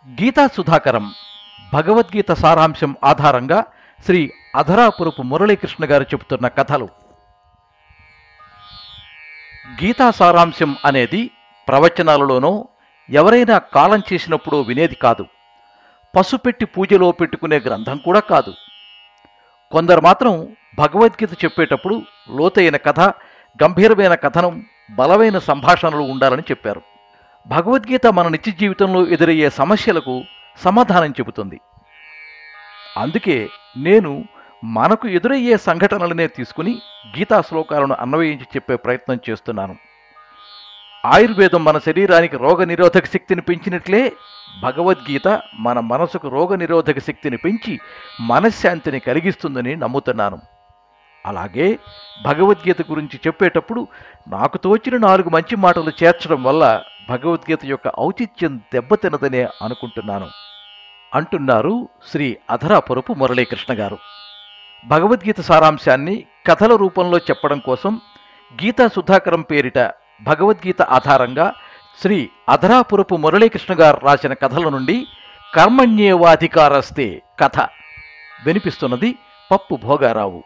గీతా సుధాకరం భగవద్గీత సారాంశం ఆధారంగా శ్రీ అధరాపురపు మురళీకృష్ణ గారు చెబుతున్న కథలు గీతా సారాంశం అనేది ప్రవచనాలలోనో ఎవరైనా కాలం చేసినప్పుడో వినేది కాదు పసుపెట్టి పూజలో పెట్టుకునే గ్రంథం కూడా కాదు కొందరు మాత్రం భగవద్గీత చెప్పేటప్పుడు లోతైన కథ గంభీరమైన కథనం బలమైన సంభాషణలు ఉండాలని చెప్పారు భగవద్గీత మన నిత్య జీవితంలో ఎదురయ్యే సమస్యలకు సమాధానం చెబుతుంది అందుకే నేను మనకు ఎదురయ్యే సంఘటనలనే తీసుకుని గీతా శ్లోకాలను అన్వయించి చెప్పే ప్రయత్నం చేస్తున్నాను ఆయుర్వేదం మన శరీరానికి రోగ నిరోధక శక్తిని పెంచినట్లే భగవద్గీత మన మనసుకు రోగ నిరోధక శక్తిని పెంచి మనశ్శాంతిని కలిగిస్తుందని నమ్ముతున్నాను అలాగే భగవద్గీత గురించి చెప్పేటప్పుడు నాకు తోచిన నాలుగు మంచి మాటలు చేర్చడం వల్ల భగవద్గీత యొక్క ఔచిత్యం దెబ్బతినదనే అనుకుంటున్నాను అంటున్నారు శ్రీ అధరాపురపు మురళీకృష్ణ గారు భగవద్గీత సారాంశాన్ని కథల రూపంలో చెప్పడం కోసం గీతా సుధాకరం పేరిట భగవద్గీత ఆధారంగా శ్రీ అధరాపురపు మురళీకృష్ణ గారు రాసిన కథల నుండి కర్మణ్యేవాధికారస్తే కథ వినిపిస్తున్నది పప్పు భోగారావు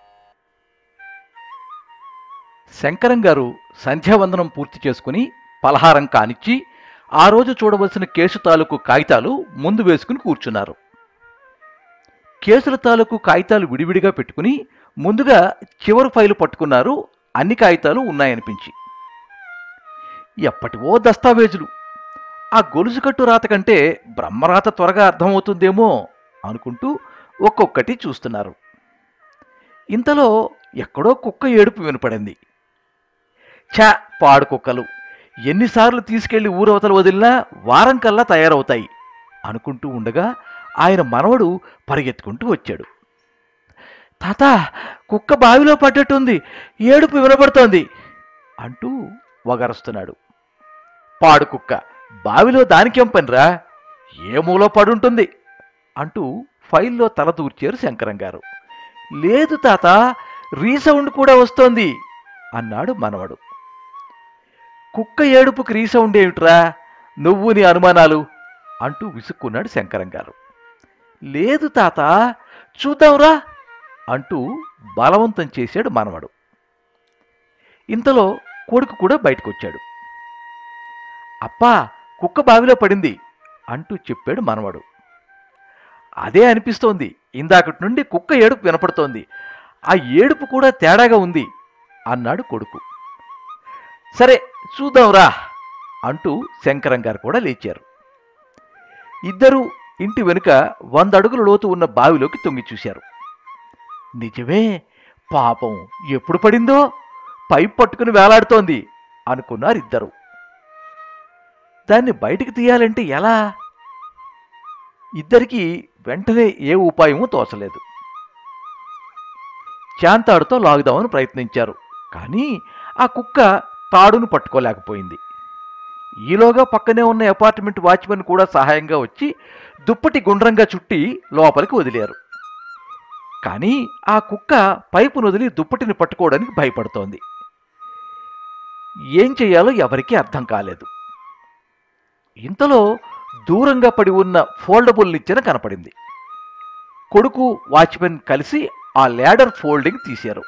శంకరం గారు సంధ్యావందనం పూర్తి చేసుకుని పలహారం కానిచ్చి ఆ రోజు చూడవలసిన కేసు తాలూకు కాగితాలు ముందు వేసుకుని కూర్చున్నారు కేసుల తాలూకు కాగితాలు విడివిడిగా పెట్టుకుని ముందుగా చివరి ఫైలు పట్టుకున్నారు అన్ని కాగితాలు ఉన్నాయనిపించి ఎప్పటివో దస్తావేజులు ఆ గొలుసు కట్టు రాత కంటే బ్రహ్మరాత త్వరగా అర్థమవుతుందేమో అనుకుంటూ ఒక్కొక్కటి చూస్తున్నారు ఇంతలో ఎక్కడో కుక్క ఏడుపు వినపడింది ఛా పాడు కుక్కలు ఎన్నిసార్లు తీసుకెళ్లి ఊరవతలు వదిలినా వారం కల్లా తయారవుతాయి అనుకుంటూ ఉండగా ఆయన మనవడు పరిగెత్తుకుంటూ వచ్చాడు తాత కుక్క బావిలో పడ్డట్టుంది ఏడుపు వినబడుతోంది అంటూ వగరుస్తున్నాడు పాడు కుక్క బావిలో దానికేం పనిరా ఏ మూలో పడుంటుంది అంటూ ఫైల్లో తల దూర్చారు శంకరం గారు లేదు తాత రీసౌండ్ కూడా వస్తోంది అన్నాడు మనవడు కుక్క ఏడుపుకి రీసౌండ్ ఏమిట్రా నువ్వు నీ అనుమానాలు అంటూ విసుక్కున్నాడు శంకరం గారు లేదు తాత చూద్దాంరా అంటూ బలవంతం చేశాడు మనవడు ఇంతలో కొడుకు కూడా బయటకొచ్చాడు అప్పా కుక్క బావిలో పడింది అంటూ చెప్పాడు మనవడు అదే అనిపిస్తోంది ఇందాకటి నుండి కుక్క ఏడుపు వినపడుతోంది ఆ ఏడుపు కూడా తేడాగా ఉంది అన్నాడు కొడుకు సరే చూద్దాంరా అంటూ శంకరం గారు కూడా లేచారు ఇద్దరూ ఇంటి వెనుక వంద అడుగుల లోతు ఉన్న బావిలోకి తొంగి చూశారు నిజమే పాపం ఎప్పుడు పడిందో పైప్ పట్టుకుని వేలాడుతోంది అనుకున్నారు ఇద్దరు దాన్ని బయటికి తీయాలంటే ఎలా ఇద్దరికీ వెంటనే ఏ ఉపాయమూ తోచలేదు చాంతాడుతో లాగుదామని ప్రయత్నించారు కానీ ఆ కుక్క తాడును పట్టుకోలేకపోయింది ఈలోగా పక్కనే ఉన్న అపార్ట్మెంట్ వాచ్మెన్ కూడా సహాయంగా వచ్చి దుప్పటి గుండ్రంగా చుట్టి లోపలికి వదిలారు కానీ ఆ కుక్క పైపును వదిలి దుప్పటిని పట్టుకోవడానికి భయపడుతోంది ఏం చేయాలో ఎవరికీ అర్థం కాలేదు ఇంతలో దూరంగా పడి ఉన్న ఫోల్డబుల్ నిచ్చెన కనపడింది కొడుకు వాచ్మెన్ కలిసి ఆ ల్యాడర్ ఫోల్డింగ్ తీశారు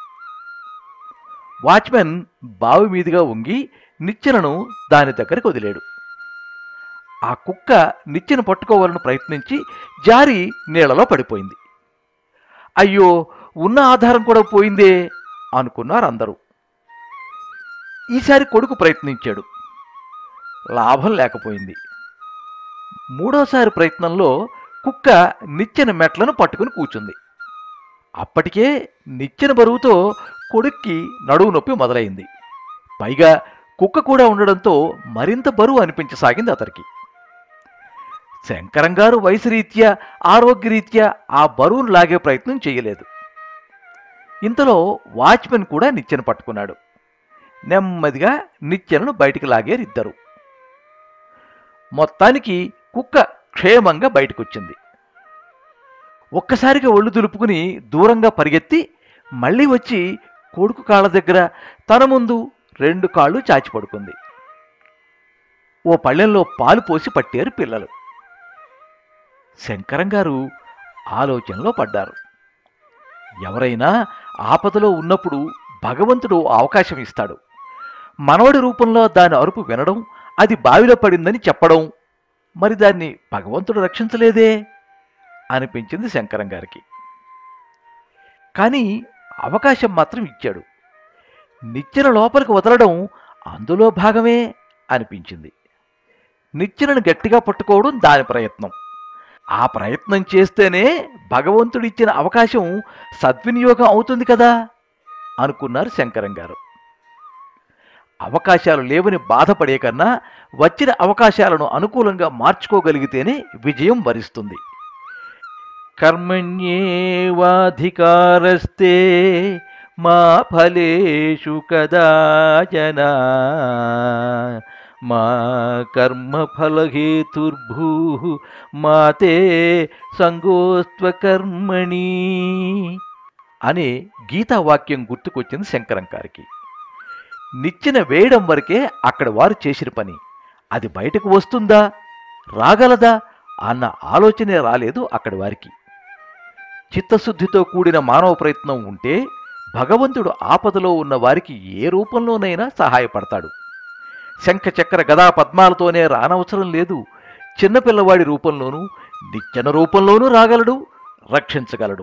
వాచ్మెన్ బావి మీదుగా వంగి నిచ్చెనను దాని దగ్గరికి వదిలాడు ఆ కుక్క నిచ్చెన పట్టుకోవాలని ప్రయత్నించి జారి నీళ్లలో పడిపోయింది అయ్యో ఉన్న ఆధారం కూడా పోయిందే అనుకున్నారు అందరూ ఈసారి కొడుకు ప్రయత్నించాడు లాభం లేకపోయింది మూడోసారి ప్రయత్నంలో కుక్క నిచ్చెన మెట్లను పట్టుకుని కూర్చుంది అప్పటికే నిచ్చెన బరువుతో కొడుక్కి నడువు నొప్పి మొదలైంది పైగా కుక్క కూడా ఉండడంతో మరింత బరువు అనిపించసాగింది అతనికి శంకరం గారు వయసు రీత్యా ఆరోగ్యరీత్యా ఆ బరువును లాగే ప్రయత్నం చేయలేదు ఇంతలో వాచ్మెన్ కూడా నిచ్చెన పట్టుకున్నాడు నెమ్మదిగా నిచ్చెనను బయటికి లాగారు ఇద్దరు మొత్తానికి కుక్క క్షేమంగా బయటకొచ్చింది ఒక్కసారిగా ఒళ్ళు దులుపుకుని దూరంగా పరిగెత్తి మళ్ళీ వచ్చి కొడుకు కాళ్ళ దగ్గర తన ముందు రెండు కాళ్ళు చాచి పడుకుంది ఓ పళ్ళెంలో పాలు పోసి పట్టారు పిల్లలు శంకరం గారు ఆలోచనలో పడ్డారు ఎవరైనా ఆపదలో ఉన్నప్పుడు భగవంతుడు అవకాశం ఇస్తాడు మనవడి రూపంలో దాని అరుపు వినడం అది బావిలో పడిందని చెప్పడం మరి దాన్ని భగవంతుడు రక్షించలేదే అనిపించింది శంకరం గారికి కానీ అవకాశం మాత్రం ఇచ్చాడు నిచ్చెన లోపలికి వదలడం అందులో భాగమే అనిపించింది నిచ్చెనను గట్టిగా పట్టుకోవడం దాని ప్రయత్నం ఆ ప్రయత్నం చేస్తేనే భగవంతుడిచ్చిన అవకాశం సద్వినియోగం అవుతుంది కదా అనుకున్నారు శంకరం గారు అవకాశాలు లేవని బాధపడే కన్నా వచ్చిన అవకాశాలను అనుకూలంగా మార్చుకోగలిగితేనే విజయం వరిస్తుంది కర్మణ్యేవాధికారస్తే మా ఫలేషు కదాచన మా కర్మఫలహేతుర్భూ మాతే సంగోస్త్వకర్మణి అనే గీతావాక్యం గుర్తుకొచ్చింది శంకరం గారికి నిచ్చెన వేయడం వరకే అక్కడ వారు చేసిన పని అది బయటకు వస్తుందా రాగలదా అన్న ఆలోచనే రాలేదు అక్కడి వారికి చిత్తశుద్ధితో కూడిన మానవ ప్రయత్నం ఉంటే భగవంతుడు ఆపదలో ఉన్న వారికి ఏ రూపంలోనైనా సహాయపడతాడు శంఖ చక్ర గదా పద్మాలతోనే రానవసరం లేదు చిన్నపిల్లవాడి రూపంలోనూ నిచ్చెన రూపంలోనూ రాగలడు రక్షించగలడు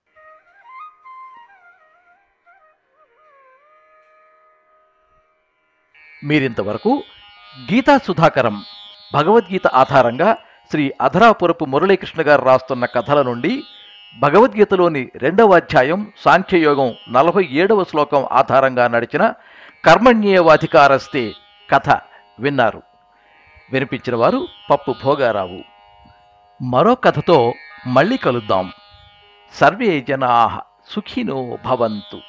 మీరింతవరకు గీతా సుధాకరం భగవద్గీత ఆధారంగా శ్రీ అధరాపురపు మురళీకృష్ణ గారు రాస్తున్న కథల నుండి భగవద్గీతలోని రెండవ అధ్యాయం సాంఖ్యయోగం నలభై ఏడవ శ్లోకం ఆధారంగా నడిచిన కర్మణ్యేవాధికారస్తే కథ విన్నారు వినిపించిన వారు పప్పు భోగారావు మరో కథతో మళ్ళీ కలుద్దాం సర్వే జనా సుఖినో భవంతు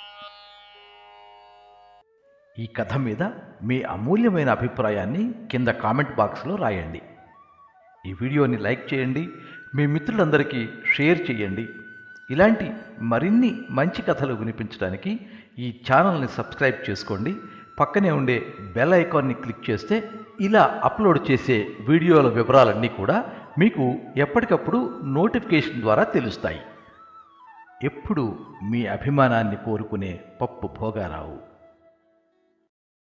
ఈ కథ మీద మీ అమూల్యమైన అభిప్రాయాన్ని కింద కామెంట్ బాక్స్లో రాయండి ఈ వీడియోని లైక్ చేయండి మీ మిత్రులందరికీ షేర్ చేయండి ఇలాంటి మరిన్ని మంచి కథలు వినిపించడానికి ఈ ఛానల్ని సబ్స్క్రైబ్ చేసుకోండి పక్కనే ఉండే బెల్ ఐకాన్ని క్లిక్ చేస్తే ఇలా అప్లోడ్ చేసే వీడియోల వివరాలన్నీ కూడా మీకు ఎప్పటికప్పుడు నోటిఫికేషన్ ద్వారా తెలుస్తాయి ఎప్పుడు మీ అభిమానాన్ని కోరుకునే పప్పు భోగారావు